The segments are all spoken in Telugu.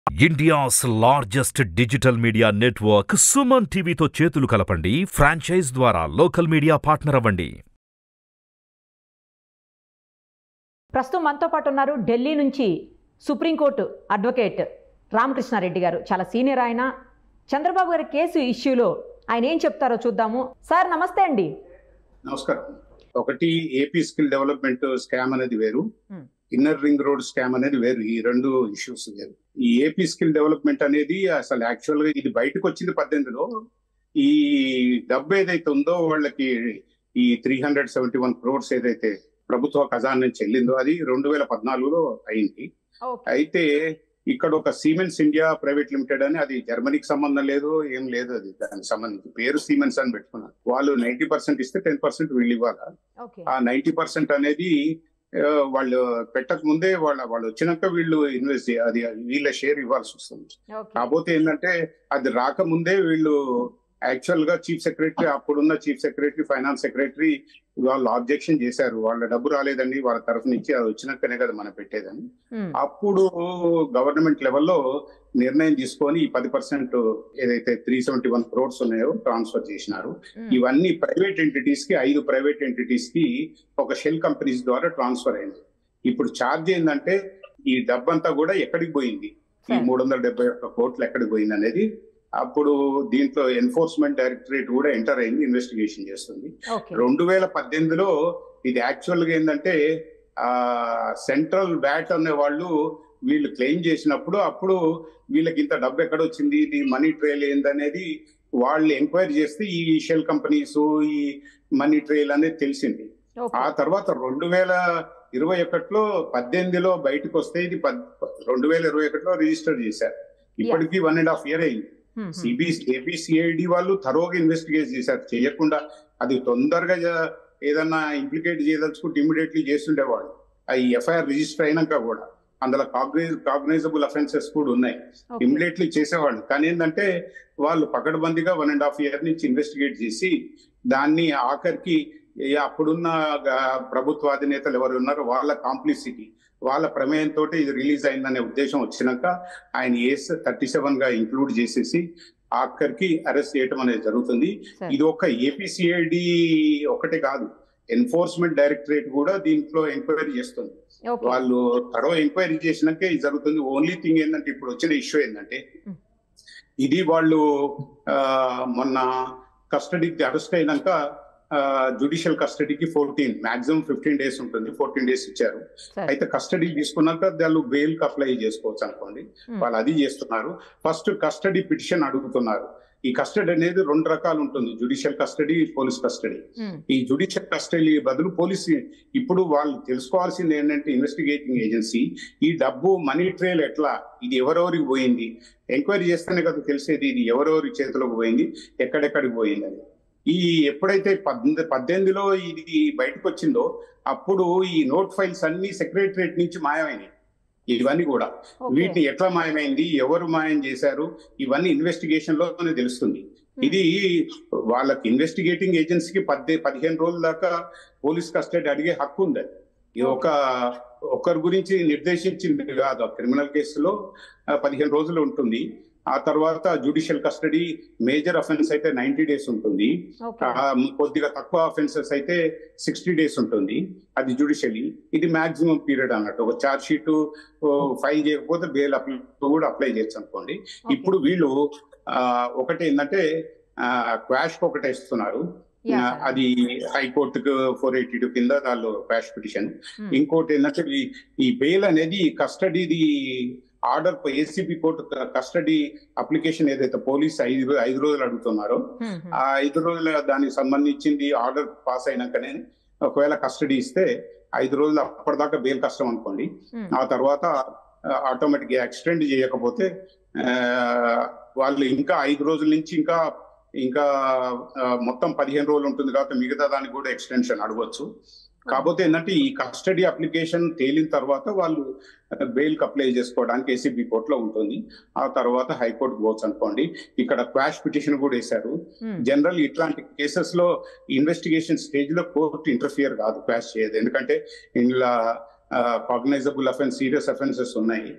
India's largest digital media network Suman టీవీతో చేతులు కలపండి ఫ్రాంచైజ్ ద్వారా లోకల్ మీడియా పార్ట్నర్ అవ్వండి ప్రస్తుతం మనతో పాటు ఉన్నారు ఢిల్లీ నుంచి సుప్రీంకోర్టు అడ్వకేట్ రామకృష్ణారెడ్డి గారు చాలా సీనియర్ ఆయన చంద్రబాబు గారి కేసు ఇష్యూలో ఆయన ఏం చెప్తారో చూద్దాము సార్ నమస్తే అండి నమస్కారం ఒకటి ఏపీ స్కిల్ డెవలప్మెంట్ స్కామ్ అనేది వేరు Hmm. Inner ring road scam అనేది వేరు ఈ రెండు ఇష్యూస్ వేరు ఈ ఏపీ స్కిల్ డెవలప్మెంట్ అనేది అసలు యాక్చువల్ గా ఇది బయటకు వచ్చింది పద్దెనిమిదిలో ఈ డబ్బు ఏదైతే ఉందో వాళ్ళకి ఈ three hundred seventy one crores ఏదైతే ప్రభుత్వ ఖజానా నుంచి చెల్లిందో అది రెండు వేల పద్నాలుగులో అయింది అయితే ఇక్కడ ఒక సీమెన్స్ ఇండియా ప్రైవేట్ లిమిటెడ్ అని అది జర్మనీకి సంబంధం లేదు ఏం లేదు అది దానికి సంబంధించి పేరు సీమెన్స్ అని పెట్టుకున్నారు వాళ్ళు నైన్టీ పర్సెంట్ ఇస్తే టెన్ పర్సెంట్ వీళ్ళు ఇవ్వాలా ఓకే ఆ నైన్టీ పర్సెంట్ అనేది ఆ, వాళ్ళు పెట్టక ముందే వాళ్ళ వాళ్ళు వచ్చినాక వీళ్ళు ఇన్వెస్ట్ అది వీళ్ళ షేర్ ఇవ్వాల్సి వస్తుంది ఓకే కాకపోతే ఏంటంటే అది రాకముందే వీళ్ళు యాక్చువల్ గా చీఫ్ సెక్రటరీ అప్పుడున్న చీఫ్ సెక్రటరీ ఫైనాన్స్ సెక్రటరీ వాళ్ళు ఆబ్జెక్షన్ చేశారు వాళ్ళ డబ్బు రాలేదండి వాళ్ళ తరఫు నుంచి అది వచ్చినాకనే కదా మనం పెట్టేదని ఉమ్, అప్పుడు గవర్నమెంట్ లెవెల్లో నిర్ణయం తీసుకొని ఈ పది పర్సెంట్ ఏదైతే త్రీ సెవెంటీ వన్ క్రోడ్స్ ఉన్నాయో ట్రాన్స్ఫర్ చేసినారు ఉమ్, ఇవన్నీ ప్రైవేట్ ఎంటిటీస్ కి ఐదు ప్రైవేట్ ఎంటిటీస్ కి ఒక షెల్ కంపెనీస్ ద్వారా ట్రాన్స్ఫర్ అయింది ఇప్పుడు ఛార్జ్ ఏంటంటే ఈ డబ్బంతా కూడా ఎక్కడికి పోయింది ఈ సరే. మూడు వందల డెబ్బై ఒక్క కోట్లు ఎక్కడికి పోయింది అనేది అప్పుడు దీంట్లో ఎన్ఫోర్స్మెంట్ డైరెక్టరేట్ కూడా ఎంటర్ అయింది ఇన్వెస్టిగేషన్ చేస్తుంది ఓకే రెండు వేల పద్దెనిమిదిలో ఇది యాక్చువల్ గా ఏంటంటే ఆ సెంట్రల్ బ్యాట్ అనే వాళ్ళు వీళ్ళు క్లెయిమ్ చేసినప్పుడు అప్పుడు వీళ్ళకి ఇంత డబ్బు ఎక్కడ వచ్చింది ఇది మనీ ట్రైల్ ఏందనేది వాళ్ళు ఎంక్వైరీ చేస్తే ఈ షెల్ కంపెనీస్ ఈ మనీ ట్రైల్ అనేది తెలిసింది ఓకే ఆ తర్వాత రెండు వేల ఇరవై ఒకటిలో పద్దెనిమిదిలో బయటకు వస్తే ఇది పద్- రెండు వేల ఇరవై ఒకటిలో రిజిస్టర్ చేశారు ఇప్పటికి వన్ అండ్ హాఫ్ ఇయర్ అయింది ఉమ్, ఉమ్, సిబి ఏపీసీఐడి వాళ్ళు తరోగా ఇన్వెస్టిగేట్ చేశారు చేయకుండా అది తొందరగా జ- ఏదన్నా ఇంప్లికేట్ చేయదలుచుకుంటే ఇమీడియట్లీ చేస్తుండేవాడు అది ఎఫ్ఐఆర్ రిజిస్టర్ అయినాక కూడా అందులో కాగ్నైజ్ కాగ్నైజబుల్ అఫెన్సెస్ కూడా ఉన్నాయి ఓకే. ఇమీడియట్లీ చేసేవాళ్ళు కానీ ఏంటంటే వాళ్ళు పకడ్బందీగా వన్ అండ్ హాఫ్ ఇయర్ నుంచి ఇన్వెస్టిగేట్ చేసి దాన్ని ఆఖరికి ఈ అప్పుడున్న గ- ప్రభుత్వ అధినేతలు ఎవరు ఉన్నారో వాళ్ళ కాంప్లిసిటీ వాళ్ళ ప్రమేయంతో ఇది రిలీజ్ అయిందనే ఉద్దేశం వచ్చినాక ఆయన ఏస్ థర్టీ సెవెన్ గా ఇంక్లూడ్ చేసేసి ఆఖరికి అరెస్ట్ చేయటం అనేది జరుగుతుంది సరే. ఇది ఒక ఏపీసీఐడి ఒకటే కాదు ఎన్ఫోర్స్మెంట్ డైరెక్టరేట్ కూడా దీంట్లో ఎంక్వైరీ చేస్తుంది ఓకే వాళ్ళు తరో ఎంక్వైరీ చేసినాకే ఇది జరుగుతుంది ఓన్లీ థింగ్ ఏంటంటే ఇప్పుడు వచ్చిన ఇష్యూ ఏంటంటే Mm. ఇది వాళ్ళు ఆ, మొన్న కస్టడీకి అరెస్ట్ అయినాక జుడిషియల్ కస్టడీకి ఫోర్టీన్ మాక్సిమం ఫిఫ్టీన్ డేస్ ఉంటుంది ఫోర్టీన్ డేస్ ఇచ్చారు సరే అయితే కస్టడీ తీసుకున్నాక వాళ్ళు బెయిల్ కి అప్లై చేసుకోవచ్చు అనుకోండి ఉమ్, వాళ్ళు అది చేస్తున్నారు ఫస్ట్ కస్టడీ పిటిషన్ అడుగుతున్నారు ఈ కస్టడీ అనేది రెండు రకాలు ఉంటుంది judicial custody police custody um, ఈ జుడిషియల్ కస్టడీ బదులు పోలీస్ ఇప్పుడు వాళ్ళు తెలుసుకోవాల్సింది ఏంటంటే ఇన్వెస్టిగేటింగ్ ఏజెన్సీ ఈ డబ్బు మనీ ట్రేల్ ఎట్లా ఇది ఎవరెవరికి పోయింది ఎంక్వైరీ చేస్తేనే కదా తెలిసేది ఇది ఎవరెవరి చేతిలోకి పోయింది ఎక్కడెక్కడికి పోయింది అని ఈ ఎప్పుడైతే పద్దెనిమిది పద్దెనిమిదిలో ఇది బయటకు వచ్చిందో అప్పుడు ఈ నోట్ ఫైల్స్ అన్ని సెక్రటరేట్ నుంచి మాయమైనాయి ఇవన్నీ కూడా ఓకే. వీటిని ఎట్లా మాయమైంది ఎవరు మాయం చేశారు ఇవన్నీ ఇన్వెస్టిగేషన్ లోనే తెలుస్తుంది ఉమ్, ఇది వాళ్ళకి ఇన్వెస్టిగేటింగ్ ఏజెన్సీకి పద్దె పదిహేను రోజుల దాకా పోలీస్ కస్టడీ అడిగే హక్కు ఉంది ఇది ఒక ఒకరి గురించి నిర్దేశించింది కాదు క్రిమినల్ కేసులో ఆ, పదిహేను రోజులు ఉంటుంది ఆ తర్వాత జుడిషియల్ కస్టడీ మేజర్ అఫెన్స్ అయితే నైన్టీ డేస్ ఉంటుంది ఓకే ఆ, కొద్దిగా తక్కువ అఫెన్సెస్ అయితే సిక్స్టీ డేస్ ఉంటుంది అది జుడిషియలీ ఇది మాక్సిమం పీరియడ్ అన్నట్టు ఒక చార్జ్ షీట్ ఫైల్ చేయకపోతే బెయిల్ అప్లై కూడా అప్లై చేయొచ్చు అనుకోండి ఓకే. ఇప్పుడు వీళ్ళు ఆ, ఒకటి ఏంటంటే క్వాష్ ఒకటి ఇస్తున్నారు యా, ఆ, సరే. అది హైకోర్టుకు ఫోర్ ఎయిటీ టూ కింద దానిలో క్వాష్ పిటిషన్ ఉమ్, ఇంకోటి ఏంటంటే ఈ- ఈ బెయిల్ అనేది కస్టడీది order ACB court custody application ఏదైతే పోలీస్ ఐదు ఐదు రోజులు అడుగుతున్నారో ఉమ్, ఉమ్, ఆ ఐదు రోజుల దానికి సంబంధించింది ఆర్డర్ పాస్ అయినాకనే ఒకవేళ కస్టడీ ఇస్తే ఐదు రోజులు అప్పటిదాకా బెయిల్ కష్టం అనుకోండి ఉమ్, ఆ తర్వాత ఆటోమేటిక్ ఎక్స్టెండ్ చేయకపోతే ఆ, వాళ్ళు ఇంకా ఐదు రోజుల నుంచి ఇంకా ఇంకా ఆ, మొత్తం పదిహేను రోజులు ఉంటుంది కాబట్టి మిగతా దానికి కూడా ఎక్స్టెన్షన్ అడగవచ్చు కాకపోతే ఏంటంటే ఈ కస్టడీ అప్లికేషన్ తేలిన తర్వాత వాళ్ళు బెయిల్ కి అప్లై చేసుకోవడానికి ఏసీబీ కోర్టులో ఉంటుంది ఆ తర్వాత హైకోర్టు పోవచ్చు అనుకోండి ఇక్కడ క్వాష్ పిటిషన్ కూడా వేశారు ఉమ్, జనరల్ ఇట్లాంటి కేసెస్ లో ఇన్వెస్టిగేషన్ స్టేజ్ లో కోర్టు ఇంటర్ఫియర్ కాదు క్వాష్ చేయదు ఎందుకంటే ఇందులో కాగ్నైజబుల్ అఫెన్స్ సీరియస్ అఫెన్సెస్ ఉన్నాయి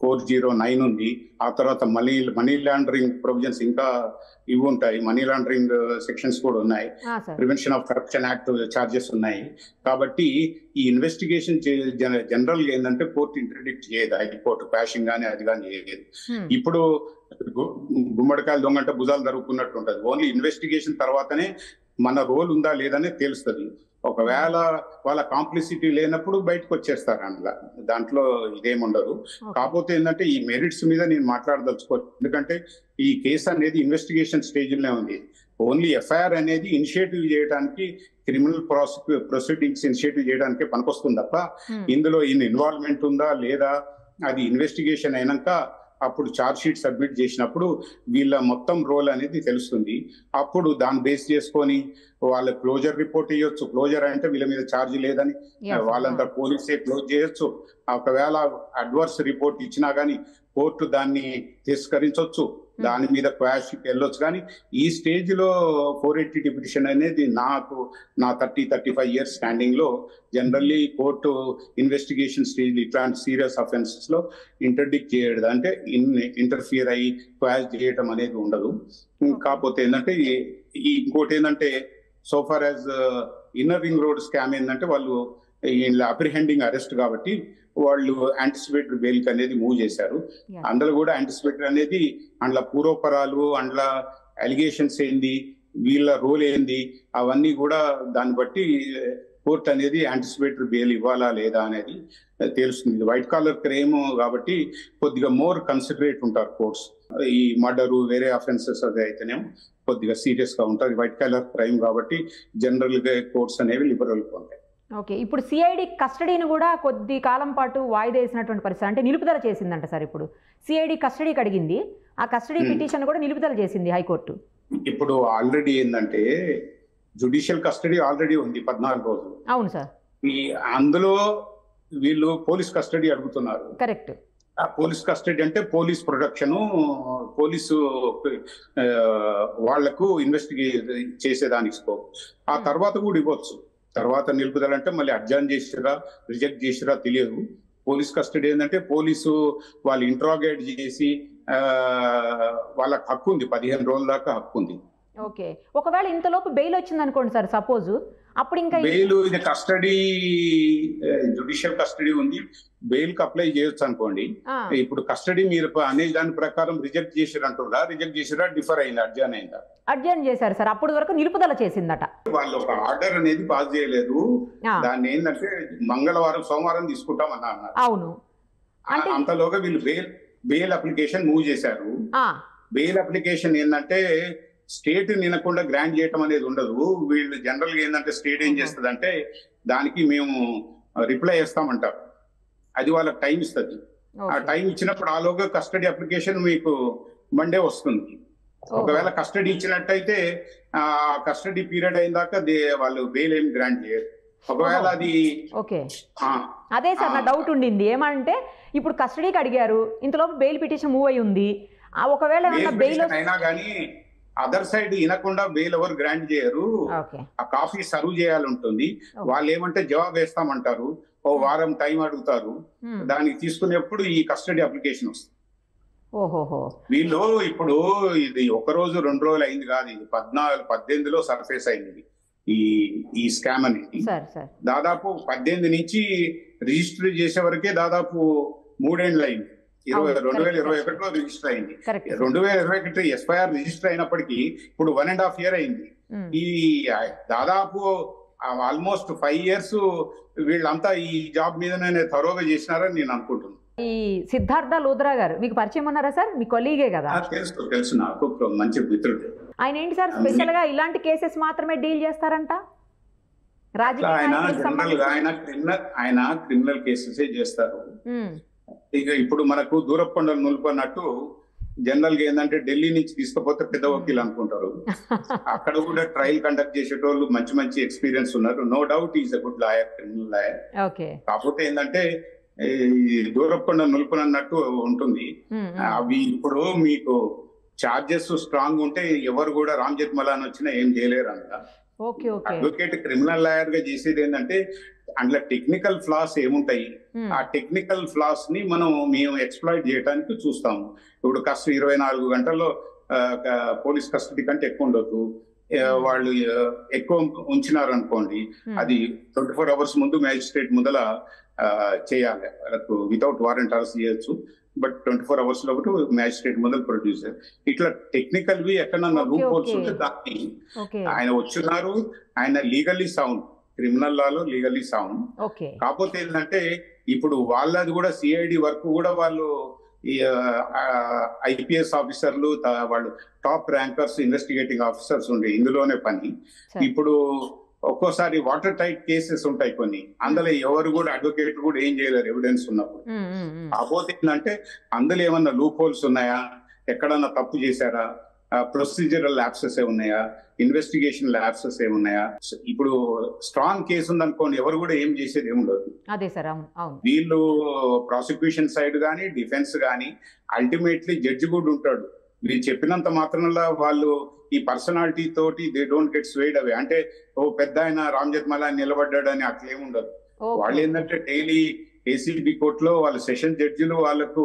ఫోర్ జీరో నైన్ ఉంది ఆ తర్వాత మనీ మనీ లాండరింగ్ ప్రొవిజన్స్ ఇంకా ఇవి ఉంటాయి మనీ లాండరింగ్ సెక్షన్స్ కూడా ఉన్నాయి ఆ, sir prevention of corruption act charges ఉన్నాయి కాబట్టి ఈ ఇన్వెస్టిగేషన్ జనరల్ గా ఏంటంటే కోర్టు ఇంటర్డిక్ట్ చేయదు హైకోర్టు ప్యాషింగ్ కానీ అది కానీ చేయలేదు హ్మ్. ఇప్పుడు గు- గుమ్మడికాయలు దొంగంటే భుజాలు జరుగుతున్నట్టు ఉంటది ఓన్లీ ఇన్వెస్టిగేషన్ తర్వాతనే మన రోల్ ఉందా లేదనే తెలుస్తుంది ఒకవేళ వాళ్ళ కాంప్లిసిటీ లేనప్పుడు బయటకు వచ్చేస్తారు అందులో దాంట్లో ఇదేముండదు ఓకే. కాకపోతే ఏంటంటే ఈ మెరిట్స్ మీద నేను మాట్లాడదలుచుకోవచ్చు ఎందుకంటే ఈ కేసు అనేది ఇన్వెస్టిగేషన్ స్టేజ్లోనే ఉంది ఓన్లీ ఎఫ్ఐఆర్ అనేది ఇనిషియేటివ్ చేయడానికి క్రిమినల్ ప్రాసిక్యూ ప్రొసీడింగ్స్ ఇనిషియేటివ్ చేయడానికి పనికొస్తుంది తప్ప హ్మ్. ఇందులో ఈయన ఇన్వాల్వ్మెంట్ ఉందా లేదా అది ఇన్వెస్టిగేషన్ అయినాక అప్పుడు ఛార్జ్ షీట్ సబ్మిట్ చేసినప్పుడు వీళ్ళ మొత్తం రోల్ అనేది తెలుస్తుంది అప్పుడు దాన్ని బేస్ చేసుకొని వాళ్ళ క్లోజర్ రిపోర్ట్ ఇవ్వచ్చు క్లోజర్ అంటే వీళ్ళ మీద ఛార్జ్ లేదని Yes, sir. వాళ్ళంతా పోలీసే క్లోజ్ చేయొచ్చు ఒకవేళ అడ్వర్స్ రిపోర్ట్ ఇచ్చినా గానీ కోర్టు దాన్ని తిరస్కరించవచ్చు దాని మీద క్వాష్ వెళ్ళొచ్చు కానీ ఈ స్టేజ్ లో ఫోర్ ఎయిటీ డిపిటిషన్ అనేది నాకు నా thirty thirty five years standing లో జనరల్లీ కోర్టు ఇన్వెస్టిగేషన్ స్టేజ్ ఇట్లాంటి సీరియస్ అఫెన్సెస్ లో ఇంటర్డిక్ట్ చేయడం అంటే ఇంటర్ఫియర్ అయ్యి క్వాష్ చేయడం అనేది ఉండదు కాకపోతే ఏంటంటే ఈ- ఈ ఇంకోటి ఏంటంటే so far as inner ring road scam ఏంటంటే వాళ్ళు అప్రిహెండింగ్ అరెస్ట్ కాబట్టి వాళ్ళు యాంటిసిపేటరీ బెయిల్ అనేది మూవ్ చేశారు Yes. అందులో కూడా యాంటిసిపేటరీ అనేది అందులో పూర్వపరాలు అందులో అలిగేషన్స్ ఏంది వీళ్ళ రోల్ ఏంది అవన్నీ కూడా దాన్ని బట్టి కోర్ట్ అనేది యాంటిసిపేటరీ బెయిల్ ఇవ్వాలా లేదా అనేది తెలుస్తుంది వైట్ కాలర్ క్రైమ్ కాబట్టి కొద్దిగా మోర్ కన్సిడరేట్ ఉంటారు కోర్ట్స్ ఈ మర్డరు వేరే అఫెన్సెస్ అది అయితేనేమో కొద్దిగా సీరియస్ గా ఉంటారు వైట్ కాలర్ క్రైమ్ కాబట్టి జనరల్ గా కోర్ట్స్ అనేవి లిబరల్ గా ఉంటాయి ఓకే ఇప్పుడు సిఐడి కస్టడీని కూడా కొద్ది కాలం పాటు వాయిదా వేసినటువంటి పరిస్థితి అంటే నిలుపుదల చేసిందంట సార్ ఇప్పుడు సిఐడి కస్టడీకి అడిగింది ఆ కస్టడీ Hmm. పిటిషన్ కూడా నిలుపుదల చేసింది హైకోర్టు ఇప్పుడు ఆల్రెడీ ఏంటంటే జుడిషియల్ కస్టడీ ఆల్రెడీ ఉంది పద్నాలుగు రోజులు అవును సార్ ఈ అందులో వీళ్ళు పోలీస్ కస్టడీ అడుగుతున్నారు కరెక్ట్ ఆ పోలీస్ కస్టడీ అంటే పోలీస్ ప్రొడక్షన్ పోలీసు ఆ, వాళ్లకు ఇన్వెస్టిగేట్ చేసేదానికి స్కోప్ ఆ Hmm. తర్వాత కూడా ఇవ్వచ్చు తర్వాత నిలుపుదల అంటే మళ్ళీ అడ్జాన్ చేసిరా రిజెక్ట్ చేసిరా తెలియదు పోలీస్ కస్టడీ ఏంటంటే పోలీసు వాళ్ళు ఇంట్రాగేట్ చేసి ఆ, వాళ్ళకి హక్కు ఉంది పదిహేను రోజుల దాకా హక్కు ఉంది ఓకే ఒకవేళ ఇంతలోపు బెయిల్ వచ్చింది అనుకోండి సార్ సపోజ్ అప్పుడు ఇంకా ఈ- బెయిల్ ఇది కస్టడీ జుడిషియల్ కస్టడీ ఉంది బెయిల్ కి అప్లై చేయొచ్చు అనుకోండి ఆ, ఇప్పుడు కస్టడీ మీరు అనే దాని ప్రకారం రిజెక్ట్ చేసిరంటురా రిజెక్ట్ చేసిరా డిఫర్ అయింది అర్జాన్ అయిందా అడ్జర్న్ చేశారు సార్ అప్పటి వరకు నిలుపుదల చేసిందట వాళ్ళు ఒక ఆర్డర్ అనేది పాస్ చేయలేదు ఆ, దాన్ని ఏంటంటే మంగళవారం సోమవారం తీసుకుంటామని అన్నారు అవును అంటే- అంతలోగా వీళ్ళు బెయిల్ బెయిల్ అప్లికేషన్ మూవ్ చేశారు ఆ, బెయిల్ అప్లికేషన్ ఏంటంటే స్టేట్ నినకుండా గ్రాంట్ చేయటం అనేది ఉండదు వీళ్ళు జనరల్ గా ఏంటంటే స్టేట్ ఏం Mhm. చేస్తుంది అంటే దానికి మేము రిప్లై చేస్తామంటారు అది వాళ్ళకి టైం ఇస్తుంది ఆ ఓకే. టైం ఇచ్చినప్పుడు ఆలోగా కస్టడీ అప్లికేషన్ మీకు మండే వస్తుంది ఓహో. ఒకవేళ కస్టడీ ఇచ్చినట్టయితే ఆ కస్టడీ పీరియడ్ అయిన దాకా దే- వాళ్ళు బెయిల్ ఏం గ్రాంట్ చేయరు ఒకవేళ ఓహో. అది ఓకే ఆ, అదే సార్ నా ఆ. డౌట్ ఉండింది ఏమంటే ఇప్పుడు కస్టడీకి అడిగారు ఇంతలోపు బెయిల్ పిటిషన్ మూవ్ అయి ఉంది ఆ ఒకవేళ ఏమన్నా బెయిల్ బెయిల్ పిటిషన్ అయినా కానీ అదర్ సైడ్ వినకుండా బెయిల్ ఎవరు గ్రాంట్ చేయరు ఓకే ఆ కాపీ సర్వ్ చేయాలి ఉంటుంది Okay. వాళ్ళు ఏమంటే జవాబు వేస్తామంటారు ఓ Hmm. వారం టైం అడుగుతారు హ్మ్. దానికి తీసుకునేప్పుడు ఈ కస్టడీ అప్లికేషన్ వస్తుంది ఓహోహో వీళ్ళు ఇప్పుడు ఇది ఒక రోజు రెండు రోజులు అయింది కాదు ఇది పద్నాలుగు పద్దెనిమిదిలో సర్ఫేస్ అయింది ఈ ఈ స్కామ్ అనేది సార్ సార్ దాదాపు పద్దెనిమిది నుంచి రిజిస్టర్ చేసే వరకే దాదాపు మూడేండ్లు అయింది ఇరవై అవును, రెండు వేల correct, ఇరవై correct. ఒకటిలో రిజిస్టర్ అయింది కరెక్ట్ రెండు వేల ఇరవై ఒకటి ఎస్పైఆర్ రిజిస్టర్ అయినప్పటికీ ఇప్పుడు వన్ అండ్ హాఫ్ ఇయర్ అయింది ఈ దాదాపు ఆల్మోస్ట్ ఫైవ్ ఇయర్స్ వీళ్ళంతా ఈ జాబ్ మీదనే థరోగా చేసినారని నేను అనుకుంటున్నాను ఈ సిద్ధార్థ లూద్రా గారు మీకు పరిచయం ఉన్నారా సార్ మీ కొలీగే కదా నాకు తెలుసు తెలుసు నాకు ఒక మంచి మిత్రుడు ఆయన ఏంటి సార్ స్పెషల్ గా ఇలాంటి కేసెస్ మాత్రమే డీల్ చేస్తారంట అట్లా రాజకీయ ఆయన నాయకులకు జనరల్ గా సంబంధించి ఆయన క్రిమినల్ ఆయన క్రిమినల్ కేసెస్ చేస్తారు ఉమ్, ఇక ఇప్పుడు మనకు దూరకొండలు నులుపన్నట్టు జనరల్ గా ఏంటంటే ఢిల్లీ నుంచి తీసుకుపోతే పెద్ద వకీల్ అనుకుంటారు అక్కడ కూడా ట్రయల్ కండక్ట్ చేసేటోళ్ళు మంచి మంచి ఎక్స్పీరియన్స్ ఉన్నారు no doubt is a good lawyer criminal lawyer okay కాకపోతే ఏంటంటే ఈ దూరకొండ నులుపునన్నట్టు ఉంటుంది ఉమ్, ఉమ్. అవి ఇప్పుడు మీకు చార్జెస్ స్ట్రాంగ్ ఉంటే ఎవరు కూడా రామ్ జెత్మలాన్ వచ్చినా ఏం చేయలేరు అంట okay okay advocate criminal lawyer గా చేసేది ఏంటంటే అందులో టెక్నికల్ ఫ్లాస్ ఏముంటాయి ఉమ్, ఆ టెక్నికల్ ఫ్లాస్ ని మనం మేము ఎక్స్ప్లాయిట్ చేయడానికి చూస్తాము ఇప్పుడు కష్ట ఇరవై నాలుగు గంటల్లో ఆ, క- పోలీస్ కస్టడీ కంటే ఎక్కువ ఉండొద్దు ఆ, వాళ్ళు ఆ, ఎక్కువ ఉంచినారు అనుకోండి ఉమ్, అది ట్వంటీ ఫోర్ అవర్స్ ముందు మ్యాజిస్ట్రేట్ ముందల ఆ, చేయాలి వాళ్ళకు వితౌట్ వారెంట్ అరెస్ట్ చేయొచ్చు బట్ ట్వంటీ ఫోర్ అవర్స్ లోపు మ్యాజిస్ట్రేట్ ముందర ప్రొడ్యూస్ ఎట్లా టెక్నికల్ వి ఎక్కడన్నా Okay, రూప్ హోల్స్ okay. ఉంటే దాన్ని ఓకే ఆయన వచ్చినారు ఆయన లీగల్లీ సౌండ్ క్రిమినల్ లాలో లీగల్లీ సౌండ్ ఓకే కాకపోతే ఏంటంటే ఇప్పుడు వాళ్ళది కూడా సిఐడి వర్క్ కూడా వాళ్ళు ఈ ఐపీఎస్ ఆఫీసర్లు త- వాళ్ళు టాప్ ర్యాంకర్స్ ఇన్వెస్టిగేటింగ్ ఆఫీసర్స్ ఉండే ఇందులోనే పని సరే. ఇప్పుడు ఒక్కోసారి వాటర్ టైట్ కేసెస్ ఉంటాయి కొన్ని అందులో ఎవరు కూడా అడ్వకేట్ కూడా ఏం చేయలేరు ఎవిడెన్స్ ఉన్నప్పుడు ఉమ్, ఉమ్, ఉమ్. కాకపోతే ఏంటంటే అందులో ఏమన్నా లూప్ హోల్స్ ఉన్నాయా ఎక్కడన్నా తప్పు చేశారా ప్రొసీజరల్ ల్యాప్సెస్ ఉన్నాయా ఇన్వెస్టిగేషన్ ల్యాప్సెస్ ఉన్నాయా ఇప్పుడు స్ట్రాంగ్ కేసు ఉందనుకోండి ఎవరు కూడా ఏం చేసేది ఏముండదు అదే సార్ అవును అవును వీళ్ళు ప్రాసిక్యూషన్ సైడ్ కానీ డిఫెన్స్ కానీ అల్టిమేట్లీ జడ్జి కూడా ఉంటాడు వీళ్ళు చెప్పినంత మాత్రంలో వాళ్ళు ఈ పర్సనాలిటీ తోటి they don't get swayed away అంటే ఓ పెద్ద ఆయన రామ్ జెత్మలా నిలబడ్డాడని అట్లేముండదు ఓకే. వాళ్ళు ఏంటంటే డైలీ ఏసీబీ కోర్టులో వాళ్ళ సెషన్ జడ్జిలు వాళ్ళకు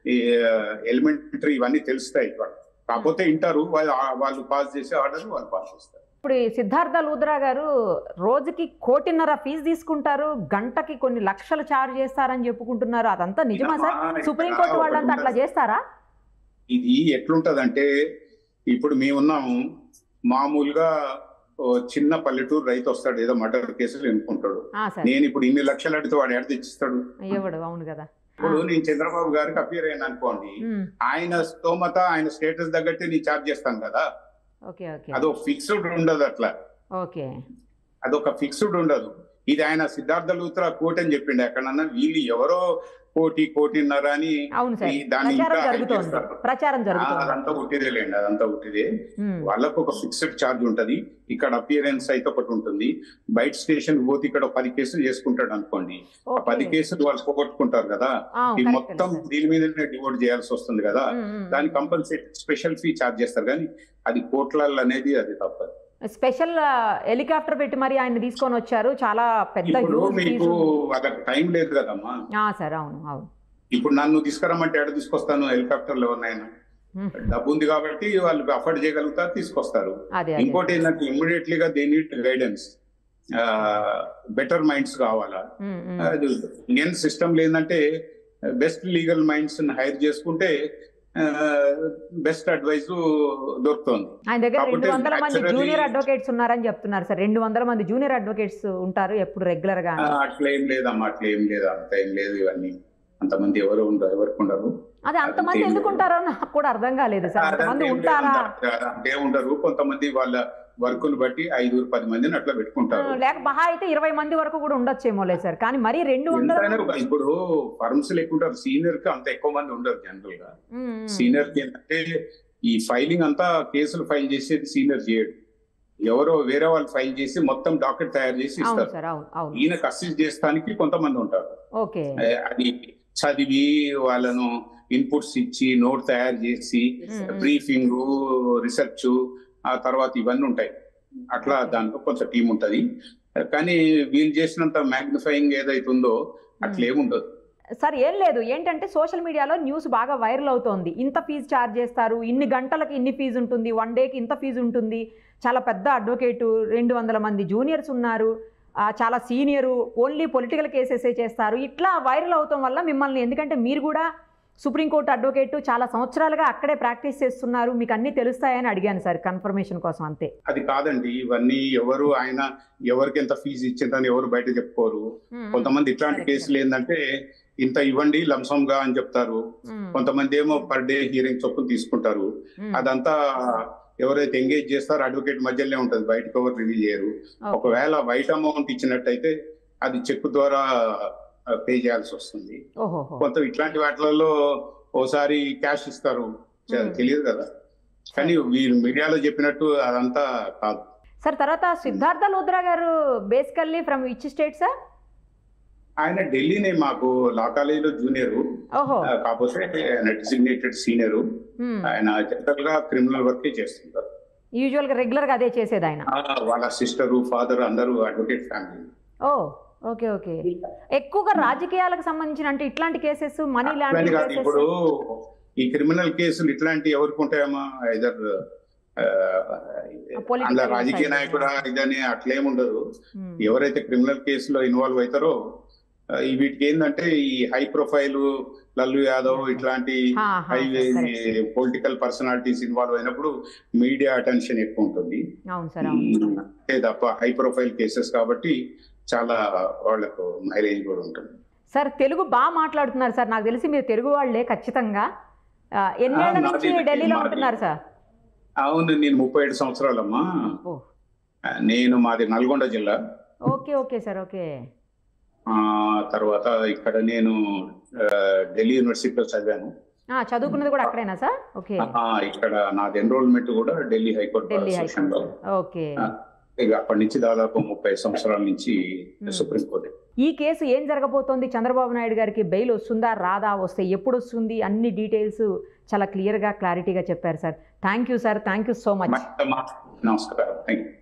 ఎలిమెంటరీ ఇవన్నీ తెలుస్తాయి వాళ్ళు. కాకపోతే వింటారు వాళ్ళు వాళ్ళు పాస్ చేసే ఆర్డర్ వాళ్ళు పాస్ చేస్తారు ఇప్పుడు ఈ సిద్ధార్థ లూద్రా గారు రోజుకి కోటిన్నర ఫీజు తీసుకుంటారు గంటకి కొన్ని లక్షలు చార్జ్ చేస్తారని చెప్పుకుంటున్నారు అదంతా నిజమా సార్ ఇక్కడ సుప్రీంకోర్టు వాళ్ళంతా అట్లా చేస్తారా ఇది ఎట్లుంటదంటే ఇప్పుడు మేమున్నాము మామూలుగా ఓ చిన్న పల్లెటూరు రైతు వస్తాడు ఏదో మర్డర్ కేసులు ఎన్నుకుంటాడు ఆ, సార్ నేను ఇప్పుడు ఇన్ని లక్షలు అడిగితే వాడు ఎడ తెచ్చిస్తాడు ఇవ్వడు అవును కదా ఇప్పుడు నేను చంద్రబాబు గారికి అపియర్ అయ్యాను అనుకోండి ఉమ్, ఆయన స్తోమత ఆయన స్టేటస్ తగ్గట్టే నేను ఛార్జ్ చేస్తాను కదా ఓకే ఓకే అదొక ఫిక్స్డ్ ఉండదు అట్లా ఓకే అదొక ఫిక్స్డ్ ఉండదు ఇది ఆయన సిద్ధార్థ లూత్రా కోటి అని చెప్పిండు ఎక్కడన్నా వీళ్ళు ఎవరో కోటి కోటిన్నర అని అవును సార్ ఈ దాన్ని ప్రచారం ఇంకా జరుగుతోంది చేస్తారు. ప్రచారం ఆ, జరుగుతోంది అదంతా ఉట్టిదేలేండి అదంతా ఉట్టిదే ఉమ్, వాళ్ళకు ఒక ఫిక్స్డ్ ఛార్జ్ ఉంటది ఇక్కడ అపియరెన్స్ అయితే ఒకటి ఉంటుంది బయట స్టేషన్ పోతే ఇక్కడ ఒక పది కేసులు చేసుకుంటాడు అనుకోండి ఆ ఓకే. పది కేసులు వాళ్ళు పోగొట్టుకుంటారు కదా ఆ, ఈ కరెక్ట్ మొత్తం సార్. దీని మీదనే డివోట్ చేయాల్సి వస్తుంది కదా ఉమ్, ఉమ్, దాని కంపల్సరీ స్పెషల్ ఫీ ఛార్జ్ చేస్తారు కానీ అది కోట్లల్లో అనేది అది తప్పదు స్పెషల్ ఆ, హెలికాప్టర్ పెట్టి మరి ఆయన తీసుకొని వచ్చారు చాలా పెద్ద ఇప్పుడు హ్యూజ్ మీకు ఫీజు వాళ్ళకి టైం లేదు కదమ్మా ఆ, సార్ అవును అవును ఇప్పుడు నన్ను తీసుకురమ్మంటే ఎక్కడ తీసుకొస్తాను హెలికాప్టర్లో ఉన్నాయన ఉమ్, డబ్బు ఉంది కాబట్టి వాళ్ళు అఫోర్డ్ చేయగలుగుతారు తీసుకొస్తారు అదే అదే ఇంకోటి ఏంటంటే ఇమ్మీడియట్లీ గా they need guidance better minds కావాలా ఉమ్, ఉమ్. అది ఇండియన్ సిస్టమ్ ఏంటంటే బెస్ట్ లీగల్ మైండ్స్ హైర్ చేసుకుంటే బెస్ట్ అడ్వైస్ దొరుకుతుంది ఆయన దగ్గర కాకపోతే రెండు వందల మంది naturally- జూనియర్ అడ్వకేట్స్ ఉన్నారని చెప్తున్నారు సార్ రెండు వందల మంది జూనియర్ అడ్వకేట్స్ ఉంటారు ఎప్పుడు రెగ్యులర్ గా ఆ, అట్లా ఏం లేదమ్మా అట్లా ఏం లేదు అంత ఏం లేదు ఇవన్నీ అంతమంది ఎవరు ఉండరు ఎవరికి ఉండరు అదే అంతమంది అంతే. ఎందుకు ఉంటారో నాకు కూడా అర్థం కాలేదు సార్ అంతమంది అదంతే ఉంటారా అంటే ఉండరు కొంతమంది వాళ్ళ వర్కులు బట్టి ఐదుగురు పది మందిని అట్లా పెట్టుకుంటారు లేక మహా అయితే ఇరవై మంది వరకు కూడా ఉండొచ్చేమో లేదు సార్ కానీ మరీ రెండు వందల ఎంతైనా ఒక- ఇప్పుడు ఫర్మ్స్ లేకుంటారు సీనియర్ కి అంత ఎక్కువ మంది ఉండరు జనరల్ గా ఉమ్, ఉమ్. సీనియర్ కి ఏంటంటే ఈ ఫైలింగ్ అంతా కేసులు ఫైల్ చేసేది సీనియర్ చేయడు ఎవరో వేరే వాళ్ళు ఫైల్ చేసి మొత్తం డాక్యుమెంట్ తయారు చేసి అవును ఇస్తారు సార్ అవును అవును ఈయనకు అసిస్ట్ చేస్తానికి కొంతమంది ఉంటారు ఓకే ఏ, అది చదివి వాళ్ళను ఇన్పుట్స్ ఇచ్చి నోట్ తయారు చేసి ఉమ్, ఉమ్. బ్రీఫింగ్ రీసెర్చ్ ఆ తర్వాత ఇవన్నీ ఉంటాయి అట్లా దాంట్లో కొంచెం టీం ఉంటది కానీ వీళ్ళు చేసినంత మ్యాగ్నిఫైయింగ్ ఏదైతే ఉందో అట్లా ఏముండదు సార్ ఏం లేదు ఏంటంటే సోషల్ మీడియాలో న్యూస్ బాగా వైరల్ అవుతోంది ఇంత ఫీజు ఛార్జ్ చేస్తారు ఇన్ని గంటలకి ఇన్ని ఫీజు ఉంటుంది వన్ డేకి ఇంత ఫీజు ఉంటుంది చాలా పెద్ద అడ్వకేటు రెండు వందల మంది జూనియర్స్ ఉన్నారు ఆ, చాలా సీనియరు ఓన్లీ పొలిటికల్ కేసెసే చేస్తారు ఇట్లా వైరల్ అవటం వల్ల మిమ్మల్ని ఎందుకంటే మీరు కూడా సుప్రీంకోర్టు అడ్వకేటు చాలా సంవత్సరాలుగా అక్కడే ప్రాక్టీస్ చేస్తున్నారు మీకు అన్నీ తెలుస్తాయని అడిగాను సార్ కన్ఫర్మేషన్ కోసం అంతే అది కాదండి ఇవన్నీ ఎవరు ఆయన ఎవరికి ఎంత ఫీజు ఇచ్చిందని ఎవరు బయట చెప్పుకోరు కొంతమంది ఇట్లాంటి Correct, కేసులు ఏంటంటే ఇంత ఇవ్వండి లంసం గా అని చెప్తారు ఉమ్, కొంతమంది ఏమో పర్ డే హియరింగ్ చొప్పున తీసుకుంటారు ఉమ్, అదంతా ఎవరైతే ఎంగేజ్ చేస్తారో అడ్వకేట్ మధ్యలోనే ఉంటది బయటకు ఎవరు రివీల్ చేయరు ఓకే. ఒకవేళ వైట్ అమౌంట్ ఇచ్చినట్టయితే అది చెక్ ద్వారా పే చేయాల్సి వస్తుంది ఓహోహో కొంత ఇట్లాంటి వాటిలలో ఓసారి క్యాష్ ఇస్తారు చ- Hmm. తెలియదు కదా కానీ వీళ్ళు మీడియాలో చెప్పినట్టు అదంతా కాదు సార్ తర్వాత Siddhartha Luthra garu basically from which state sir ఆయన ఢిల్లీనే మాకు లా కాలేజీలో జూనియర్ ఓహో కాకపోతే ఆయన డిసిగ్నేటెడ్ సీనియర్ హ్మ్. ఆయన జనరల్ గా క్రిమినల్ వర్కే చేస్తుంటారు యూజువల్ గా రెగ్యులర్ గా అదే చేసేది ఆయన ఆ, వాళ్ళ సిస్టర్ ఫాదర్ అందరూ అడ్వకేట్ ఫ్యామిలీ ఓ ఓకే ఓకే ఎక్కువగా రాజకీయాలకు సంబంధించిన అంటే ఇట్లాంటి కేసెస్ మనీ అట్లాంటి లాంటి కాదు ఇప్పుడు ఈ క్రిమినల్ కేసులు ఇట్లాంటి ఎవరికి ఉంటాయమ్మా ఐదర్ political అందులో రాజకీయ side. నాయకుడా ఇదని అట్లేముండదు ఎవరైతే క్రిమినల్ కేసులో ఇన్వాల్వ్ అవుతారో ఆ, ఈ వీటికి ఏంటంటే ఈ హై ప్రొఫైల్ లల్లు యాదవ్ ఇట్లాంటి హై పొలిటికల్ పర్సనాలిటీస్ ఇన్వాల్వ్ అయినప్పుడు మీడియా అటెన్షన్ ఎక్కువ ఉంటుంది అవును సార్ అవును అంతే తప్ప హై ప్రొఫైల్ కేసెస్ కాబట్టి చాలా వాళ్ళకు మైలేజ్ కూడా ఉంటుంది సార్ తెలుగు బాగా మాట్లాడుతున్నారు సార్ నాకు తెలిసి మీరు తెలుగు వాళ్ళే ఖచ్చితంగా ఆ, ఎన్నేళ్ల ఆ, నుంచి నాది- ఢిల్లీలో మాది- ఉంటున్నారు సార్ అవును నేను ముప్పై ఏడు సంవత్సరాలమ్మా ఓ నేను మాది నల్గొండ జిల్లా ఓకే ఓకే సార్ ఓకే ఆ తర్వాత ఇక్కడ నేను ఆ, ఢిల్లీ యూనివర్సిటీలో చదివాను ఆ, చదువుకున్నది కూడా అక్కడేనా సార్ ఓకే ఆ, ఇక్కడ నాది ఎన్రోల్మెంట్ కూడా ఢిల్లీ హైకోర్టు ఢిల్లీ సెషన్ లో హైకోర్టు ఓకే ఆ, ఇక అప్పటి నుంచి దాదాపు ముప్పై సంవత్సరాల నుంచి Hmm. సుప్రీంకోర్టు ఈ కేసు ఏం జరగబోతోంది చంద్రబాబు నాయుడు గారికి బెయిల్ వస్తుందా రాదా వస్తే ఎప్పుడు వస్తుంది అన్ని డీటెయిల్స్ చాలా క్లియర్గా క్లారిటీగా చెప్పారు sir thank you sir thank you so much నమస్కారం థ్యాంక్ యూ